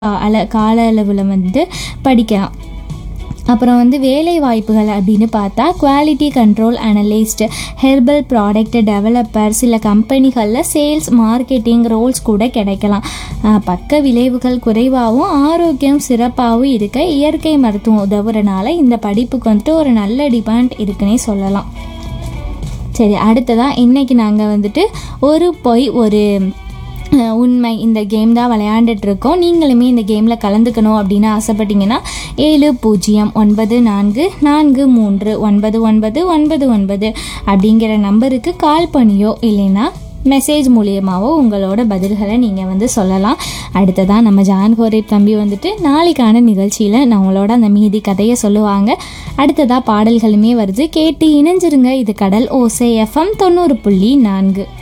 அள கால அளவில் வந்து படிக்கலாம் அப்புறம் வந்து வேலை வாய்ப்புகள் அப்படின்னு பார்த்தா quality control analyst herbal product developer சில கம்பெனிகளில் சேல்ஸ் மார்க்கெட்டிங் ரோல்ஸ் கூட கிடைக்கலாம் அஹ் பக்க விளைவுகள் குறைவாகவும் ஆரோக்கியம் சிறப்பாகவும் இருக்க இயற்கை மருத்துவம் உதவுறனால இந்த படிப்புக்கு வந்துட்டு ஒரு நல்ல டிமாண்ட் இருக்குன்னே சொல்லலாம் சரி அடுத்ததாக இன்றைக்கி நாங்கள் வந்துட்டு ஒரு பொய் ஒரு அஹ், உண்மை இந்த கேம் தான் விளையாண்டுட்டு இருக்கோம் நீங்களுமே இந்த கேமில் கலந்துக்கணும் அப்படின்னு ஆசைப்பட்டீங்கன்னா ஏழு பூஜ்ஜியம் ஒன்பது நான்கு நான்கு மூன்று ஒன்பது ஒன்பது ஒன்பது ஒன்பது அப்படிங்கிற நம்பருக்கு கால் பண்ணியோ இல்லைன்னா மெசேஜ் மூலியமாவோ உங்களோட பதில்களை நீங்கள் வந்து சொல்லலாம் அடுத்ததாக நம்ம ஜான் ஹோரேப் தம்பி வந்துட்டு நாளைக்கான நிகழ்ச்சியில் நம்மளோட அந்த மீதி கதையை சொல்லுவாங்க அடுத்ததாக பாடல்களுமே வருது கேட்டு இணைஞ்சிருங்க இது கடல் ஓசை எஃப்எம் தொண்ணூறு புள்ளி நான்கு